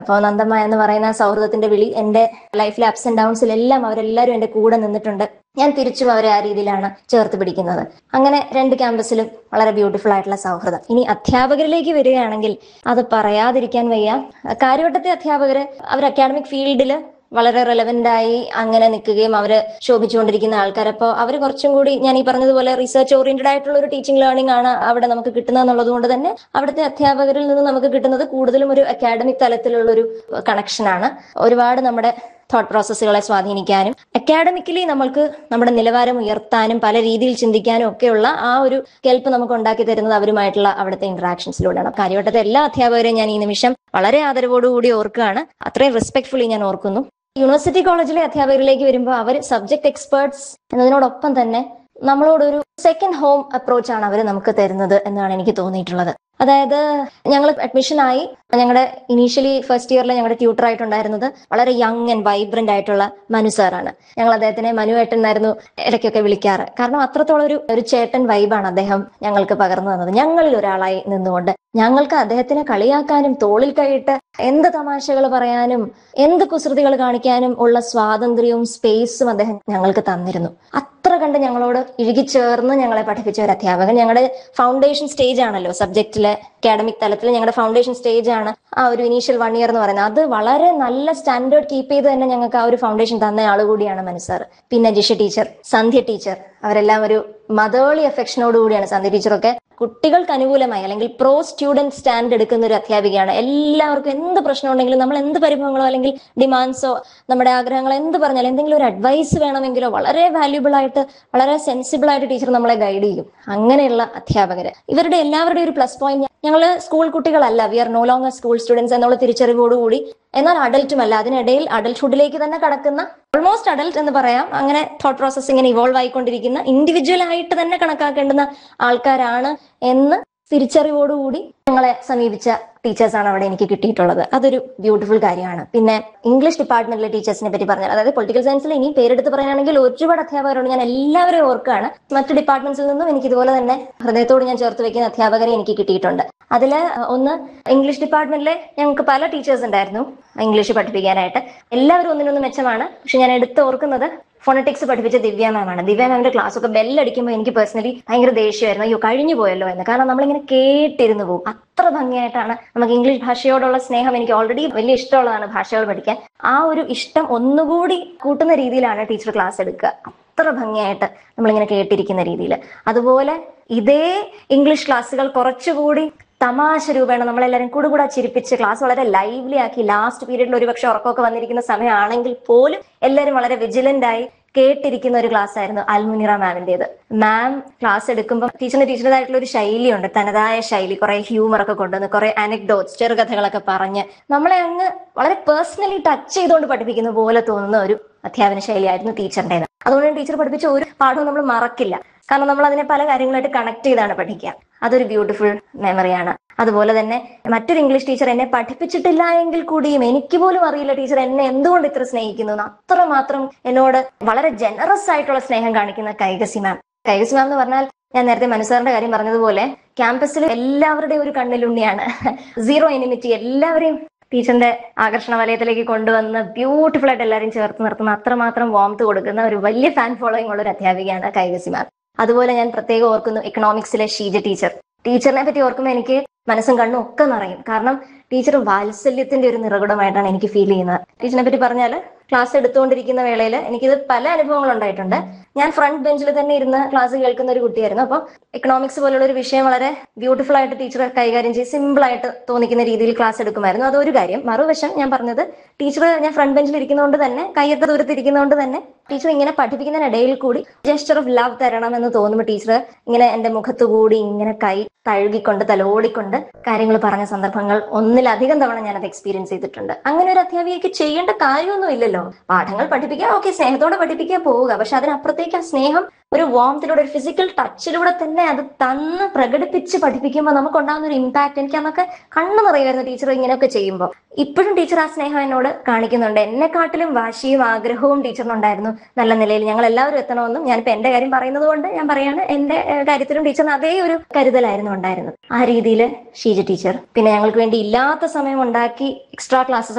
അപ്പോൾ നന്ദമ്മ എന്ന് പറയുന്ന സൗഹൃദത്തിന്റെ വിളി എന്റെ ലൈഫിലെ അപ്സ് ആൻഡ് ഡൗൺസിലെല്ലാം അവരെല്ലാവരും എന്റെ കൂടെ നിന്നിട്ടുണ്ട് ഞാൻ തിരിച്ചും അവരെ ആ രീതിയിലാണ് ചേർത്ത് പിടിക്കുന്നത് അങ്ങനെ രണ്ട് ക്യാമ്പസിലും വളരെ ബ്യൂട്ടിഫുൾ ആയിട്ടുള്ള സൗഹൃദം ഇനി അധ്യാപകരിലേക്ക് വരികയാണെങ്കിൽ അത് പറയാതിരിക്കാൻ വയ്യ കാര്യവട്ടത്തെ അധ്യാപകര് അവർ അക്കാഡമിക് ഫീൽഡിൽ വളരെ റെലവെന്റ് ആയി അങ്ങനെ നിൽക്കുകയും അവര് ശോഭിച്ചുകൊണ്ടിരിക്കുന്ന ആൾക്കാർ അപ്പോൾ അവർ കുറച്ചും കൂടി ഞാൻ ഈ പറഞ്ഞതുപോലെ റിസർച്ച് ഓറിയന്റഡ് ആയിട്ടുള്ള ഒരു ടീച്ചിങ് ലേണിംഗ് ആണ് അവിടെ നമുക്ക് കിട്ടുന്നത് എന്നുള്ളത് കൊണ്ട് തന്നെ അവിടുത്തെ അധ്യാപകരിൽ നിന്ന് നമുക്ക് കിട്ടുന്നത് കൂടുതലും ഒരു അക്കാഡമിക് തലത്തിലുള്ള ഒരു കണക്ഷനാണ് ഒരുപാട് നമ്മുടെ തോട്ട് പ്രോസസ്സുകളെ സ്വാധീനിക്കാനും അക്കാഡമിക്കലി നമ്മൾക്ക് നമ്മുടെ നിലവാരം ഉയർത്താനും പല രീതിയിൽ ചിന്തിക്കാനും ഒക്കെയുള്ള ആ ഒരു കെൽപ്പ് നമുക്ക് ഉണ്ടാക്കി തരുന്നത് അവരുമായിട്ടുള്ള അവിടുത്തെ ഇന്ററാക്ഷൻസിലൂടെയാണ് കാര്യവട്ടത്തെ എല്ലാ അധ്യാപകരെയും ഞാൻ ഈ നിമിഷം വളരെ ആദരവോടുകൂടി ഓർക്കുകയാണ് അത്രയും റെസ്പെക്ട്ഫുള്ളി ഞാൻ ഓർക്കുന്നു യൂണിവേഴ്സിറ്റി കോളേജിലെ അധ്യാപകരിലേക്ക് വരുമ്പോൾ അവർ സബ്ജക്ട് എക്സ്പേർട്സ് എന്നതിനോടൊപ്പം തന്നെ നമ്മളോടൊരു സെക്കൻഡ് ഹോം അപ്രോച്ചാണ് അവർ നമുക്ക് തരുന്നത് എന്നാണ് എനിക്ക് തോന്നിയിട്ടുള്ളത് അതായത് ഞങ്ങൾ അഡ്മിഷനായി ഞങ്ങളുടെ ഇനീഷ്യലി ഫസ്റ്റ് ഇയറിൽ ഞങ്ങളുടെ ട്യൂട്ടർ ആയിട്ടുണ്ടായിരുന്നത് വളരെ യങ് ആൻഡ് വൈബ്രന്റ് ആയിട്ടുള്ള മനു സാറാണ് ഞങ്ങൾ അദ്ദേഹത്തിനെ മനു ഏട്ടൻ എന്നായിരുന്നു ഇടയ്ക്കൊക്കെ വിളിക്കാറ് കാരണം അത്രത്തോളം ഒരു ഒരു ചേട്ടൻ വൈബാണ് അദ്ദേഹം ഞങ്ങൾക്ക് പകർന്നു തന്നത് ഞങ്ങളിൽ ഒരാളായി നിന്നുകൊണ്ട് ഞങ്ങൾക്ക് അദ്ദേഹത്തിനെ കളിയാക്കാനും തോളിൽ കൈയിട്ട് എന്ത് തമാശകൾ പറയാനും എന്ത് കുസൃതികൾ കാണിക്കാനും ഉള്ള സ്വാതന്ത്ര്യവും സ്പേസും അദ്ദേഹം ഞങ്ങൾക്ക് തന്നിരുന്നു അത്ര കണ്ട് ഞങ്ങളോട് ഇഴുകിച്ചേർന്ന് ഞങ്ങളെ പഠിപ്പിച്ച ഒരു അധ്യാപകൻ ഞങ്ങളുടെ ഫൗണ്ടേഷൻ സ്റ്റേജ് ആണല്ലോ സബ്ജക്റ്റിലെ അക്കാഡമിക് തലത്തിൽ ഞങ്ങളുടെ ഫൗണ്ടേഷൻ സ്റ്റേജ് ആണ് ആ ഒരു ഇനീഷ്യൽ വൺ ഇയർ എന്ന് പറയുന്നത് അത് വളരെ നല്ല സ്റ്റാൻഡേർഡ് കീപ്പ് ചെയ്ത് തന്നെ ഞങ്ങൾക്ക് ആ ഒരു ഫൗണ്ടേഷൻ തന്ന ആൾ കൂടിയാണ് മനസ്സാർ പിന്നെ ജിഷ ടീച്ചർ സന്ധ്യ ടീച്ചർ അവരെല്ലാം ഒരു മതേളി അഫെക്ഷനോട് കൂടിയാണ് സന്ധ്യ ടീച്ചറൊക്കെ കുട്ടികൾക്ക് അനുകൂലമായി അല്ലെങ്കിൽ പ്രോ സ്റ്റുഡന്റ് സ്റ്റാൻഡ് എടുക്കുന്ന ഒരു അധ്യാപികയാണ് എല്ലാവർക്കും എന്ത് പ്രശ്നം ഉണ്ടെങ്കിലും നമ്മൾ എന്ത് പരിഭവങ്ങളോ അല്ലെങ്കിൽ ഡിമാൻഡ്സോ നമ്മുടെ ആഗ്രഹങ്ങളോ എന്ത് പറഞ്ഞാലും എന്തെങ്കിലും ഒരു അഡ്വൈസ് വേണമെങ്കിലോ വളരെ വാല്യുബിൾ ആയിട്ട് വളരെ സെൻസിബിൾ ആയിട്ട് ടീച്ചർ നമ്മളെ ഗൈഡ് ചെയ്യും അങ്ങനെയുള്ള അധ്യാപകര് ഇവരുടെ എല്ലാവരുടെയും ഒരു പ്ലസ് പോയിന്റ് ഞങ്ങൾ സ്കൂൾ കുട്ടികളല്ല we are no longer school students എന്നുള്ള തിരിച്ചറിവോടുകൂടി എന്നാൽ അഡൽട്ടുമല്ല അതിനിടയിൽ അഡൽട്ട്ഹുഡിലേക്ക് തന്നെ കടക്കുന്ന ഓൾമോസ്റ്റ് അഡൽട്ട് എന്ന് പറയാം അങ്ങനെ തോട്ട് പ്രോസസ് ഇങ്ങനെ ഇവോൾവ് ആയിക്കൊണ്ടിരിക്കുന്ന ഇൻഡിവിജ്വൽ ആയിട്ട് തന്നെ കണക്കാക്കേണ്ടുന്ന ആൾക്കാരാണ് എന്ന് തിരിച്ചറിവോടുകൂടി ഞങ്ങളെ സമീപിച്ച ടീച്ചേഴ്സാണ് അവിടെ എനിക്ക് കിട്ടിയിട്ടുള്ളത് അതൊരു ബ്യൂട്ടിഫുൾ കാര്യമാണ് പിന്നെ ഇംഗ്ലീഷ് ഡിപ്പാർട്ട്മെന്റിലെ ടീച്ചേഴ്സിനെ പറ്റി പറഞ്ഞാൽ അതായത് പൊളിറ്റിക്കൽ സയൻസിൽ ഇനി പേരെടുത്ത് പറയുകയാണെങ്കിൽ ഒരുപാട് അധ്യാപകരോട് ഞാൻ എല്ലാവരെയും ഓർക്കുകയാണ് മറ്റു ഡിപ്പാർട്ട്മെന്റ്സിൽ നിന്നും എനിക്ക് ഇതുപോലെ തന്നെ ഹൃദയത്തോട് ഞാൻ ചേർത്ത് വെക്കുന്ന അധ്യാപകരെ എനിക്ക് കിട്ടിയിട്ടുണ്ട് അതിൽ ഒന്ന് ഇംഗ്ലീഷ് ഡിപ്പാർട്ട്മെന്റിലെ ഞങ്ങൾക്ക് പല ടീച്ചേഴ്സ് ഉണ്ടായിരുന്നു ഇംഗ്ലീഷ് പഠിപ്പിക്കാനായിട്ട് എല്ലാവരും ഒന്നിനൊന്ന് മെച്ചമാണ് പക്ഷെ ഞാൻ എടുത്ത് ഓർക്കുന്നത് ഫോണറ്റിക്സ് പഠിപ്പിച്ച ദിവ്യ മാം ആണ് ദിവ്യ മാമിന്റെ ക്ലാസ് ഒക്കെ ബെല്ലടിക്കുമ്പോൾ എനിക്ക് പേഴ്സണലി ഭയങ്കര ദേഷ്യമായിരുന്നു അയ്യോ കഴിഞ്ഞു പോയല്ലോ എന്ന് കാരണം നമ്മളിങ്ങനെ കേട്ടിരുന്നു പോകും അത്ര ഭംഗിയായിട്ടാണ് നമുക്ക് ഇംഗ്ലീഷ് ഭാഷയോടുള്ള സ്നേഹം എനിക്ക് ഓൾറെഡി വലിയ ഇഷ്ടമുള്ളതാണ് ഭാഷകൾ പഠിക്കാൻ ആ ഒരു ഇഷ്ടം ഒന്നുകൂടി കൂട്ടുന്ന രീതിയിലാണ് ടീച്ചർ ക്ലാസ് എടുക്കുക അത്ര ഭംഗിയായിട്ട് നമ്മളിങ്ങനെ കേട്ടിരിക്കുന്ന രീതിയിൽ അതുപോലെ ഇതേ ഇംഗ്ലീഷ് ക്ലാസ്സുകൾ കുറച്ചുകൂടി തമാശ രൂപേണ നമ്മളെല്ലാവരും കൂടുകൂടെ ചിരിപ്പിച്ച് ക്ലാസ് വളരെ ലൈവ്ലി ആക്കി ലാസ്റ്റ് പീരീഡിൽ ഒരുപക്ഷെ ഉറക്കമൊക്കെ വന്നിരിക്കുന്ന സമയമാണെങ്കിൽ പോലും എല്ലാവരും വളരെ വിജിലന്റ് ആയി കേട്ടിരിക്കുന്ന ഒരു ക്ലാസ് ആയിരുന്നു അൽമുനിറ മാമിന്റേത് മാം ക്ലാസ് എടുക്കുമ്പോൾ ടീച്ചറിന് ടീച്ചറുടേതായിട്ടുള്ള ഒരു ശൈലിയുണ്ട് തനതായ ശൈലി കുറെ ഹ്യൂമർ ഒക്കെ കൊണ്ടുവന്ന് കുറെ അനക്ഡോട്ട്സ് ചെറുകഥകളൊക്കെ പറഞ്ഞ് നമ്മളെ അങ്ങ് വളരെ പേഴ്സണലി ടച്ച് ചെയ്തുകൊണ്ട് പഠിപ്പിക്കുന്ന പോലെ തോന്നുന്ന ഒരു അധ്യാപന ശൈലിയായിരുന്നു ടീച്ചറിൻ്റെത് അതുകൊണ്ട് ടീച്ചർ പഠിപ്പിച്ച ഒരു പാഠവും നമ്മൾ മറക്കില്ല കാരണം നമ്മൾ അതിനെ പല കാര്യങ്ങളായിട്ട് കണക്ട് ചെയ്താണ് പഠിക്കുക അതൊരു ബ്യൂട്ടിഫുൾ മെമ്മറിയാണ് അതുപോലെ തന്നെ മറ്റൊരു ഇംഗ്ലീഷ് ടീച്ചർ എന്നെ പഠിപ്പിച്ചിട്ടില്ല എങ്കിൽ കൂടിയും എനിക്ക് പോലും അറിയില്ല ടീച്ചർ എന്നെ എന്തുകൊണ്ട് ഇത്ര സ്നേഹിക്കുന്നു എന്ന് അത്രമാത്രം എന്നോട് വളരെ ജനറസ് ആയിട്ടുള്ള സ്നേഹം കാണിക്കുന്ന കൈകസി മാം കൈകസി മാം എന്ന് പറഞ്ഞാൽ ഞാൻ നേരത്തെ മനുസാറിന്റെ കാര്യം പറഞ്ഞതുപോലെ ക്യാമ്പസിൽ എല്ലാവരുടെയും ഒരു കണ്ണിലുണ്ണിയാണ് സീറോ എനിമിറ്റി എല്ലാവരെയും ടീച്ചറിന്റെ ആകർഷണ വലയത്തിലേക്ക് കൊണ്ടുവന്ന് ബ്യൂട്ടിഫുൾ ആയിട്ട് എല്ലാവരും ചേർത്ത് നിർത്തുന്ന അത്രമാത്രം വാംത്ത് കൊടുക്കുന്ന ഒരു വലിയ ഫാൻ ഫോളോയിങ് ഉള്ള ഒരു അധ്യാപികയാണ് കൈകസി മാം അതുപോലെ ഞാൻ പ്രത്യേകം ഓർക്കുന്നു എക്കണോമിക്സിലെ ഷീജ ടീച്ചർ ടീച്ചറിനെ പറ്റി ഓർക്കുമ്പോൾ എനിക്ക് മനസ്സും കണ്ണും ഒക്കെ നിറയും കാരണം ടീച്ചർ വാത്സല്യത്തിന്റെ ഒരു നിറകുടമായിട്ടാണ് എനിക്ക് ഫീൽ ചെയ്യുന്നത് ടീച്ചറിനെ പറ്റി പറഞ്ഞാൽ ക്ലാസ് എടുത്തുകൊണ്ടിരിക്കുന്ന വേളയിൽ എനിക്കിത് പല അനുഭവങ്ങൾ ഉണ്ടായിട്ടുണ്ട് ഞാൻ ഫ്രണ്ട് ബെഞ്ചിൽ തന്നെ ഇരുന്ന് ക്ലാസ് കേൾക്കുന്ന ഒരു കുട്ടിയായിരുന്നു അപ്പോൾ എക്കണോമിക്സ് പോലുള്ള ഒരു വിഷയം വളരെ ബ്യൂട്ടിഫുൾ ആയിട്ട് ടീച്ചർ കൈകാര്യം ചെയ്ത് സിമ്പിൾ ആയിട്ട് തോന്നിക്കുന്ന രീതിയിൽ ക്ലാസ് എടുക്കുമായിരുന്നു അതൊരു കാര്യം മറുവശം ഞാൻ പറഞ്ഞത് ടീച്ചർ ഞാൻ ഫ്രണ്ട് ബെഞ്ചിൽ ഇരിക്കുന്നതുകൊണ്ട് തന്നെ കയ്യത്ത ദൂരത്ത് ഇരിക്കുന്നതുകൊണ്ട് തന്നെ ടീച്ചർ ഇങ്ങനെ പഠിപ്പിക്കുന്നതിനിടയിൽ കൂടി ജസ്റ്റർ ഓഫ് ലവ് തരണം എന്ന് തോന്നുമ്പോൾ ടീച്ചർ ഇങ്ങനെ എന്റെ മുഖത്തു കൂടി ഇങ്ങനെ കൈ തഴുകിക്കൊണ്ട് തലോടിക്കൊണ്ട് കാര്യങ്ങൾ പറഞ്ഞ സന്ദർഭങ്ങൾ ഒന്നിലധികം തവണ ഞാൻ അത് എക്സ്പീരിയൻസ് ചെയ്തിട്ടുണ്ട് അങ്ങനെ ഒരു അധ്യാപികയ്ക്ക് ചെയ്യേണ്ട കാര്യമൊന്നും ഇല്ലല്ലോ പാഠങ്ങൾ പഠിപ്പിക്കുക ഓക്കെ സ്നേഹത്തോടെ പഠിപ്പിക്കുക പോവുക പക്ഷെ അതിനപ്പുറത്തേക്ക് അപ്പോഴത്തേക്ക് ആ സ്നേഹം ഒരു വാമത്തിലൂടെ ഒരു ഫിസിക്കൽ ടച്ചിലൂടെ തന്നെ അത് തന്ന് പ്രകടിപ്പിച്ച് പഠിപ്പിക്കുമ്പോൾ നമുക്കുണ്ടാകുന്ന ഒരു ഇമ്പാക്ട് എനിക്ക് അന്നൊക്കെ കണ്ണു നിറയുമായിരുന്നു ടീച്ചർ ഇങ്ങനെയൊക്കെ ചെയ്യുമ്പോൾ ഇപ്പോഴും ടീച്ചർ ആ സ്നേഹം എന്നോട് കാണിക്കുന്നുണ്ട് എന്നെക്കാട്ടിലും വാശിയും ആഗ്രഹവും ടീച്ചറിനുണ്ടായിരുന്നു നല്ല നിലയിൽ ഞങ്ങൾ എല്ലാവരും എത്തണമെന്നും ഞാനിപ്പോൾ എന്റെ കാര്യം പറയുന്നത് കൊണ്ട് ഞാൻ പറയാണ് എന്റെ ഏഹ്, കാര്യത്തിലും ടീച്ചറിന് അതേ ഒരു കരുതലായിരുന്നു ഉണ്ടായിരുന്നത് ആ രീതിയിൽ ഷീജ ടീച്ചർ പിന്നെ ഞങ്ങൾക്ക് വേണ്ടി ഇല്ലാത്ത സമയം ഉണ്ടാക്കി എക്സ്ട്രാ ക്ലാസ്സസ്